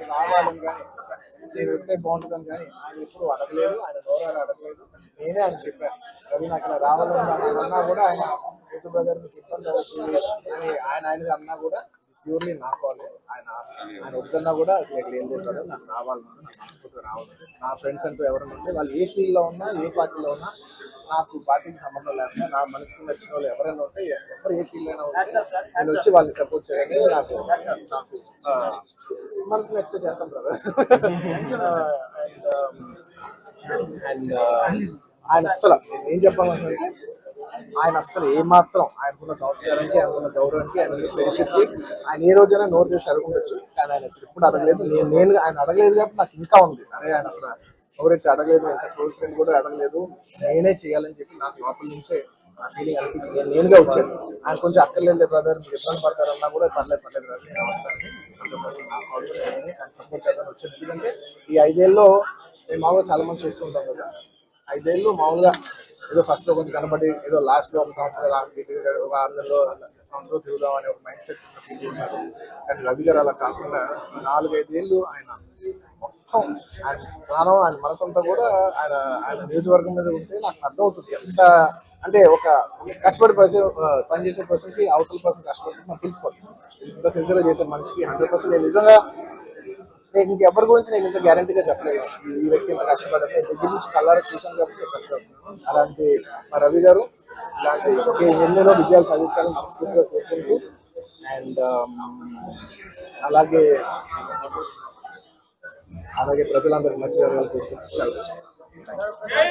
నేను రావాలని కానీ నేను వస్తే బాగుంటుందని కానీ ఆయన ఎప్పుడు అడగలేదు ఆయన నోరాలు అడగలేదు నేనే ఆయన చెప్పాను రవి నాకు ఇలా రావాలని ఆయన అన్నా కూడా ఆయన రైతు బ్రదర్ మీకు ఇబ్బంది అవుతుంది అని ఆయన ఆయనగా అన్నా కూడా ప్యూర్లీ నా కాలే ఆయన ఆయన వద్దన్నా కూడా అసలు ఇట్లా ఏం లేదు కదా నాకు రావాలి నాకు మనస్ఫూర్తిగా రావాలి నా ఫ్రెండ్స్ అంటూ ఎవరైనా ఉంటే వాళ్ళు ఏ ఫీల్డ్ లో ఉన్నా ఏ పార్టీలో ఉన్నా నాకు పార్టీకి సంబంధం లేకుండా నా మనసుకు నచ్చిన వాళ్ళు ఎవరైనా ఉంటే ఎవరు ఏ ఫీల్డ్ అయినా ఉంటే నేను వచ్చి వాళ్ళని సపోర్ట్ చేయాలి నాకు నాకు ఆ, మనసుకు నచ్చితే చేస్తాం కదా అండ్ ఆయన అస్సలు ఏం చెప్పాలంటే ఆయన అస్సలు ఏమాత్రం ఆయనకున్న సంస్కారానికి ఆయనకున్న గౌరవానికి ఆయన ఫ్రెండ్షిప్ కి ఆయన ఏ రోజైనా నోరు చేసి అడుగుండొచ్చు కానీ ఆయన అసలు ఎప్పుడు అడగలేదు నేను నేను ఆయన అడగలేదు కాబట్టి నాకు ఇంకా ఉంది అరే ఆయన అసలు ఎవరైతే అడగలేదు ఎంత క్లోజ్ ఫ్రెండ్ కూడా అడగలేదు నేనే చేయాలని చెప్పి నాకు లోపల నుంచే ఆ ఫీలింగ్ అనిపించింది నేను నేనుగా వచ్చాను ఆయన కొంచెం అక్కర్లేదు బ్రదర్ మీరు ఇబ్బంది పడతారన్నా కూడా పర్లేదు పర్లేదు brother, నేను వస్తాను ఆయన సపోర్ట్ చేద్దాం వచ్చాను ఎందుకంటే ఈ ఐదేళ్ళలో మేము మామూలుగా చాలా మంది చూస్తూ ఉంటాం కదా ఐదేళ్ళు మామూలుగా ఏదో ఫస్ట్ లో కొంచెం కనబడి ఏదో లాస్ట్ లో ఒక సంవత్సరం లాస్ట్ ఒక ఆరు నెలలో సంవత్సరం తిరుగుదాం అనే ఒక మైండ్ సెట్ ఉన్నారు కానీ రవి గారు అలా కాకుండా నాలుగైదేళ్ళు ఆయన మొత్తం ఆయన ప్రాణం ఆయన మనసంతా కూడా ఆయన ఆయన నియోజకవర్గం మీద ఉంటే నాకు అర్థమవుతుంది ఎంత అంటే ఒక కష్టపడి పర్సన్ పనిచేసే పర్సన్ కి అవతల పర్సన్ కష్టపడి నాకు తెలిసిపోతుంది ఇంత సిన్సియర్ చేసే మనిషికి హండ్రెడ్ పర్సెంట్ నేను నిజంగా నేను ఇంకెవరి గురించి నేను ఇంత గ్యారంటీగా చెప్పలేదు ఈ- ఈ వ్యక్తి ఇంత కష్టపడ్డా నేను దగ్గర నుంచి కళ్ళారా చూశాను కాబట్టి నేను చెప్పగలుగుతున్నాను అలాంటి మా రవి గారు ఇలాంటి ఇంకే ఎన్నెన్నో విజయాలు సాధించాలని మనస్ఫూర్తిగా కోరుకుంటూ అండ్ అలాగే అలాగే ప్రజలందరూ మంచి జరగాలని కోరుకుంటూ సెలవు తీసుకుంటాను.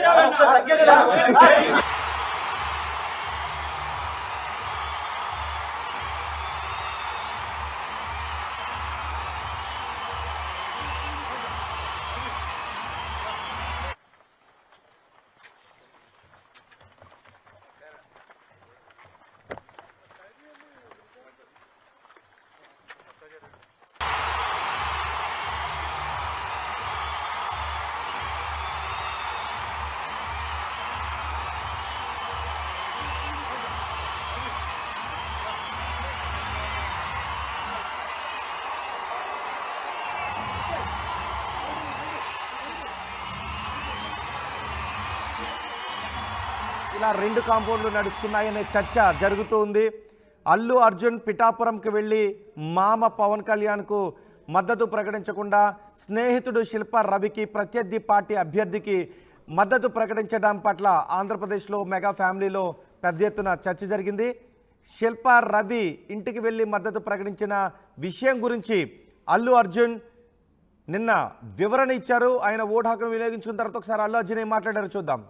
ఇలా రెండు కాంపౌండ్లు నడుస్తున్నాయనే చర్చ జరుగుతూ ఉంది అల్లు అర్జున్ పిఠాపురంకి వెళ్ళి మామ పవన్ కళ్యాణ్కు మద్దతు ప్రకటించకుండా స్నేహితుడు శిల్ప రవికి ప్రత్యర్థి పార్టీ అభ్యర్థికి మద్దతు ప్రకటించడం పట్ల ఆంధ్రప్రదేశ్లో మెగా ఫ్యామిలీలో పెద్ద ఎత్తున చర్చ జరిగింది శిల్ప రవి ఇంటికి వెళ్ళి మద్దతు ప్రకటించిన విషయం గురించి అల్లు అర్జున్ నిన్న వివరణ ఇచ్చారు ఆయన ఓటు హక్కును వినియోగించుకున్న తర్వాత ఒకసారి అల్లు అర్జున్ ఏం మాట్లాడారో చూద్దాం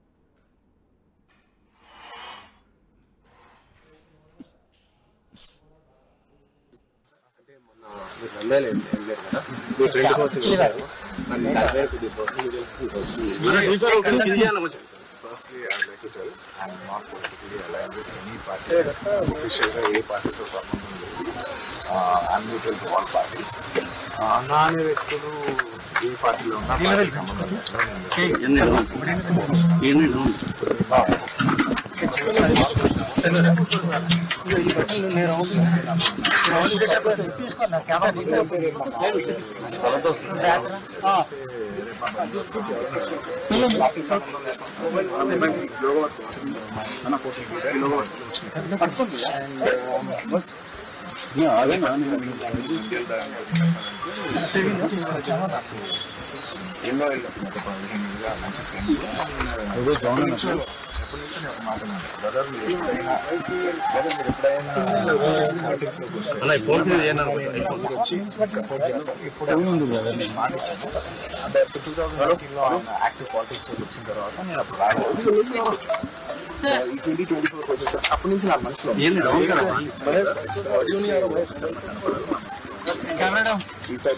మీకు రంగాలు ఏం ఏం లేదు కదా మీ ఫ్రెండ్ కోసం వెళ్ళారు. మరి దాని మీద కొద్దిగా procedure Firstly, I'd like to tell I'm not politically aligned with any party. Officially, ఏ పార్టీతో సంబంధం లేదు I'm neutral to all parties అన్నా అనే వ్యక్తులు ఏ పార్టీలో ఉన్నా పార్టీకి సంబంధం లేదు నేను ఎన్నో ఏళ్ళు గత పదిహేను ఏళ్ళుగా మంచి ఫ్రెండ్ ఎప్పటి నుంచో ఎప్పటి నుంచో నేను ఒక మాట అన్నాను. బ్రదర్ మీరు ఎప్పుడైనా బ్రదర్ మీరు ఎప్పుడైనా పాలిటిక్స్ లోకి వస్తే ముందుకు వచ్చి సపోర్ట్ చేస్తాను ఇప్పుడు మాట ఇచ్చాను అంటే టూ థౌసండ్ నైన్టీన్ లో ఆయన యాక్టివ్ పాలిటిక్స్ లోకి వచ్చిన తర్వాత నేను అప్పుడు రాలేదు ఈ ట్వంటీ ట్వంటీ ఫోర్ వచ్చేసరికి అప్పటి నుంచి నా మనసులో ఈసారి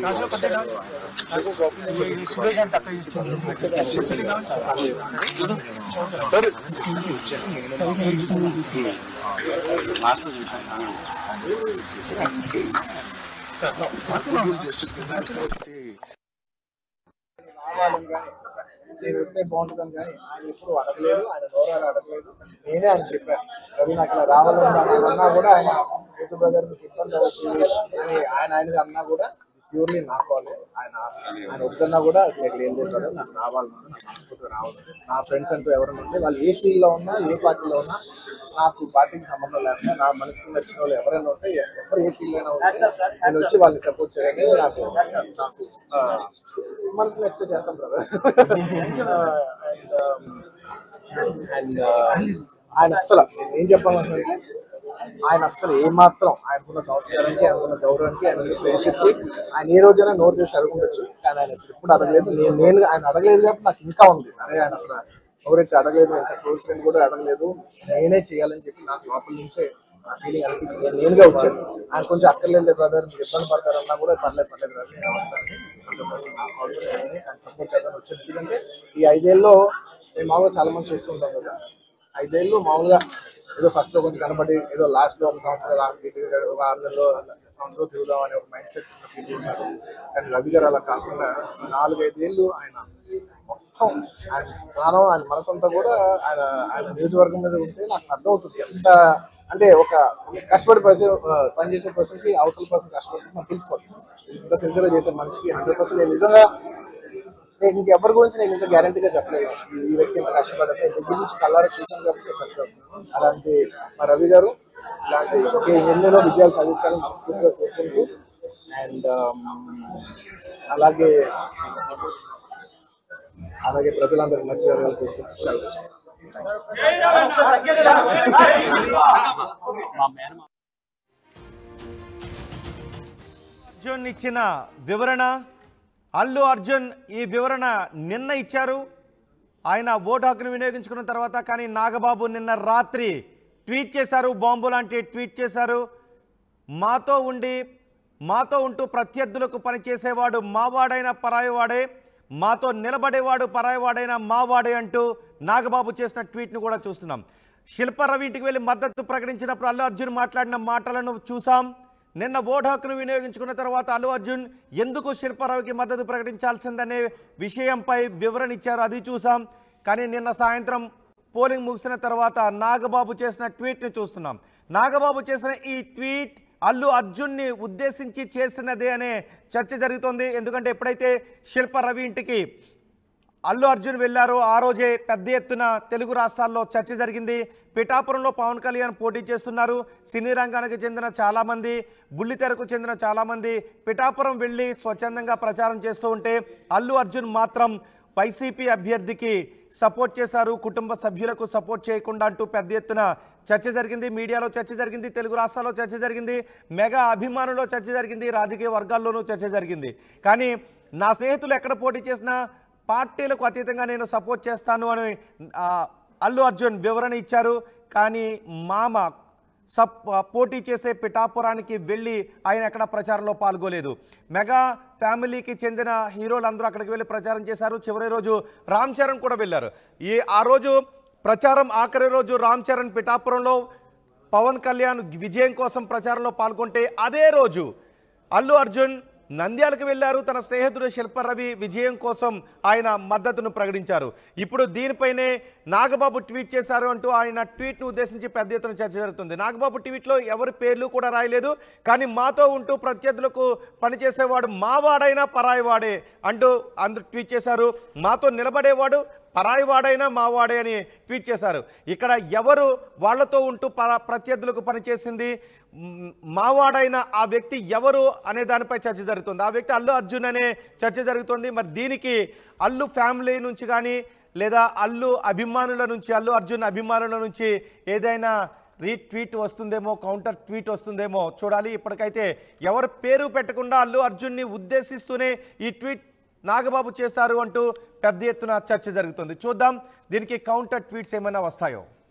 రావాలని కానీ నేను వస్తే బాగుంటుందని కానీ ఆయన ఎప్పుడు అడగలేదు ఆయన నోరాలు అడగలేదు నేనే ఆయన చెప్పాను రవి నాకు ఇలా రావాలని ఆయన అన్నా కూడా ఆయన రైతు బ్రదర్ మీకు ఇబ్బంది అవుతుంది అని ఆయన ఆయనగా అన్నా కూడా ప్యూర్లీ నా కాలే ఆయన ఆయన వద్దన్నా కూడా అసలు ఇక్కడ ఏం లేదు brother, నాకు రావాలన్నా నాకు మనస్ఫూర్తిగా రావాలి నా ఫ్రెండ్స్ అంటూ ఎవరైనా ఉంటే వాళ్ళు ఏ ఫీల్డ్ లో ఉన్నా ఏ పార్టీలో ఉన్నా నాకు పార్టీకి సంబంధం లేకుండా నా మనసుకు నచ్చిన వాళ్ళు ఎవరైనా ఉంటే ఎవరు ఏ ఫీల్డ్ అయినా ఉంటే నేను వచ్చి వాళ్ళని సపోర్ట్ చేయడానికి నాకు నాకు ఆ, మనసుకు నచ్చితే చేస్తాం బ్రదర్ అండ్ ఆయన అస్సలు నేను ఏం చెప్పాలనుకుంటే ఆయన అస్సలు ఏమాత్రం ఆయనకున్న సంస్కారానికి ఆయనకున్న గౌరవానికి ఆయన ఫ్రెండ్షిప్ కి ఆయన ఏ రోజైనా నోరు చేసి అడగఉండొచ్చు కానీ ఆయన అసలు ఎప్పుడు అడగలేదు నేను నేను ఆయన అడగలేదు కాబట్టి నాకు ఇంకా ఉంది అరే ఆయన అసలు ఎవరైతే అడగలేదు ఎంత క్లోజ్ ఫ్రెండ్ కూడా అడగలేదు నేనే చేయాలని చెప్పి నాకు లోపల నుంచే ఆ ఫీలింగ్ అనిపించింది నేను నేనుగా వచ్చాను ఆయన కొంచెం అక్కర్లేదు బ్రదర్ మీరు ఇబ్బంది పడతారన్నా కూడా పర్లేదు పర్లేదు brother, నేను వస్తాను ఆయన సపోర్ట్ చేద్దాం వచ్చాను ఎందుకంటే ఈ ఐదేళ్ళలో మేము మామూలుగా చాలా మంది చూస్తుంటాం కదా ఐదేళ్ళు మామూలుగా ఏదో ఫస్ట్ లో కొంచెం కనబడి ఏదో లాస్ట్ లో ఒక సంవత్సరం లాస్ట్ ఒక ఆరు నెలలో సంవత్సరం తిరుగుదాం అనే ఒక మైండ్ సెట్ ఉన్నారు కానీ రవి గారు అలా కాకుండా నాలుగైదేళ్ళు ఆయన మొత్తం ఆయన ప్రాణం ఆయన మనసంతా కూడా ఆయన ఆయన నియోజకవర్గం మీద ఉంటే నాకు అర్థమవుతుంది ఎంత అంటే ఒక కష్టపడి పర్సన్ పనిచేసే పర్సన్ కి అవతల పర్సన్ కష్టపడి నాకు తెలిసిపోతుంది ఇంత సిన్సియర్ చేసే మనిషికి హండ్రెడ్ పర్సెంట్ నేను నిజంగా నేను ఇంకెవరి గురించి నేను ఇంత గ్యారంటీగా చెప్పలేదు ఈ- ఈ వ్యక్తి ఇంత కష్టపడ్డా ఇంత దగ్గర నుంచి కల్లారా చూసాను కాబట్టి నేను చెప్పగలను అలాంటి మా రవి గారు ఇలాంటి ఇంకే ఎన్నెన్నో విజయాలు సాధించాలని మనస్ఫూర్తిగా కోరుకుంటూ అండ్ అలాగే అలాగే ప్రజలందరికీ మంచి జరగాలని చూసుకుంటూ సెలవు తీసుకుంటాను. అర్జున్ ఇచ్చిన వివరణ అల్లు అర్జున్ ఈ వివరణ నిన్న ఇచ్చారు ఆయన ఓటు హక్కును వినియోగించుకున్న తర్వాత కానీ నాగబాబు నిన్న రాత్రి ట్వీట్ చేశారు బాంబు లాంటి ట్వీట్ చేశారు మాతో ఉండి మాతో ఉంటూ ప్రత్యర్థులకు పనిచేసేవాడు మావాడైన పరాయివాడే మాతో నిలబడేవాడు పరాయివాడైన మావాడే అంటూ నాగబాబు చేసిన ట్వీట్ను కూడా చూస్తున్నాం శిల్పరవి ఇంటికి వెళ్ళి మద్దతు ప్రకటించినప్పుడు అల్లు అర్జున్ మాట్లాడిన మాటలను చూసాం నిన్న ఓటు హక్కును వినియోగించుకున్న తర్వాత అల్లు అర్జున్ ఎందుకు శిల్పారావుకి మద్దతు ప్రకటించాల్సిందనే విషయంపై వివరణ ఇచ్చారు అది చూసాం కానీ నిన్న సాయంత్రం పోలింగ్ ముగిసిన తర్వాత నాగబాబు చేసిన ట్వీట్ని చూస్తున్నాం నాగబాబు చేసిన ఈ ట్వీట్ అల్లు అర్జున్ని ఉద్దేశించి చేసినదే అనే చర్చ జరుగుతోంది ఎందుకంటే ఎప్పుడైతే శిల్ప రవి ఇంటికి అల్లు అర్జున్ వెళ్ళారో ఆ రోజే పెద్ద ఎత్తున తెలుగు రాష్ట్రాల్లో చర్చ జరిగింది పిఠాపురంలో పవన్ కళ్యాణ్ పోటీ చేస్తున్నారు సినీ రంగానికి చెందిన చాలామంది బుల్లితెరకు చెందిన చాలామంది పిఠాపురం వెళ్ళి స్వచ్ఛందంగా ప్రచారం చేస్తూ ఉంటే అల్లు అర్జున్ మాత్రం వైసీపీ అభ్యర్థికి సపోర్ట్ చేశారు కుటుంబ సభ్యులకు సపోర్ట్ చేయకుండా అంటూ పెద్ద ఎత్తున చర్చ జరిగింది మీడియాలో చర్చ జరిగింది తెలుగు రాష్ట్రాల్లో చర్చ జరిగింది మెగా అభిమానుల్లో చర్చ జరిగింది రాజకీయ వర్గాల్లోనూ చర్చ జరిగింది కానీ నా స్నేహితులు ఎక్కడ పోటీ చేసినా పార్టీలకు అతీతంగా నేను సపోర్ట్ చేస్తాను అని ఆ, అల్లు అర్జున్ వివరణ ఇచ్చారు కానీ మామ సప్ పోటీ చేసే పిఠాపురానికి వెళ్ళి ఆయన ఎక్కడ ప్రచారంలో పాల్గొలేదు మెగా ఫ్యామిలీకి చెందిన హీరోలందరూ అక్కడికి వెళ్ళి ప్రచారం చేశారు చివరి రోజు రామ్ చరణ్ కూడా వెళ్ళారు ఈ ఆ రోజు ప్రచారం ఆఖరి రోజు రామ్ చరణ్ పిఠాపురంలో పవన్ కళ్యాణ్ విజయం కోసం ప్రచారంలో పాల్గొంటే అదే రోజు అల్లు అర్జున్ నంద్యాలకు వెళ్ళారు తన స్నేహితుడు శిల్పరవి విజయం కోసం ఆయన మద్దతును ప్రకటించారు ఇప్పుడు దీనిపైనే నాగబాబు ట్వీట్ చేశారు అంటూ ఆయన ట్వీట్ను ఉద్దేశించి పెద్ద ఎత్తున చర్చ జరుగుతుంది నాగబాబు ట్వీట్లో ఎవరి పేర్లు కూడా రాయలేదు కానీ మాతో ఉంటూ ప్రత్యర్థులకు పనిచేసేవాడు మావాడైనా పరాయివాడే అంటూ అందరూ ట్వీట్ చేశారు మాతో నిలబడేవాడు పరాయివాడైనా మావాడే అని ట్వీట్ చేశారు ఇక్కడ ఎవరు వాళ్ళతో ఉంటూ పర ప్రత్యర్థులకు పనిచేసింది మ్, మావాడైన ఆ వ్యక్తి ఎవరు అనే దానిపై చర్చ జరుగుతుంది ఆ వ్యక్తి అల్లు అర్జున్ అనే చర్చ జరుగుతుంది మరి దీనికి అల్లు ఫ్యామిలీ నుంచి కానీ లేదా అల్లు అభిమానుల నుంచి అల్లు అర్జున్ అభిమానుల నుంచి ఏదైనా రీట్వీట్ వస్తుందేమో కౌంటర్ ట్వీట్ వస్తుందేమో చూడాలి ఇప్పటికైతే ఎవరు పేరు పెట్టకుండా అల్లు అర్జున్ని ఉద్దేశిస్తూనే ఈ ట్వీట్ నాగబాబు చేశారు అంటూ పెద్ద ఎత్తున చర్చ జరుగుతుంది చూద్దాం దీనికి కౌంటర్ ట్వీట్స్ ఏమైనా వస్తాయో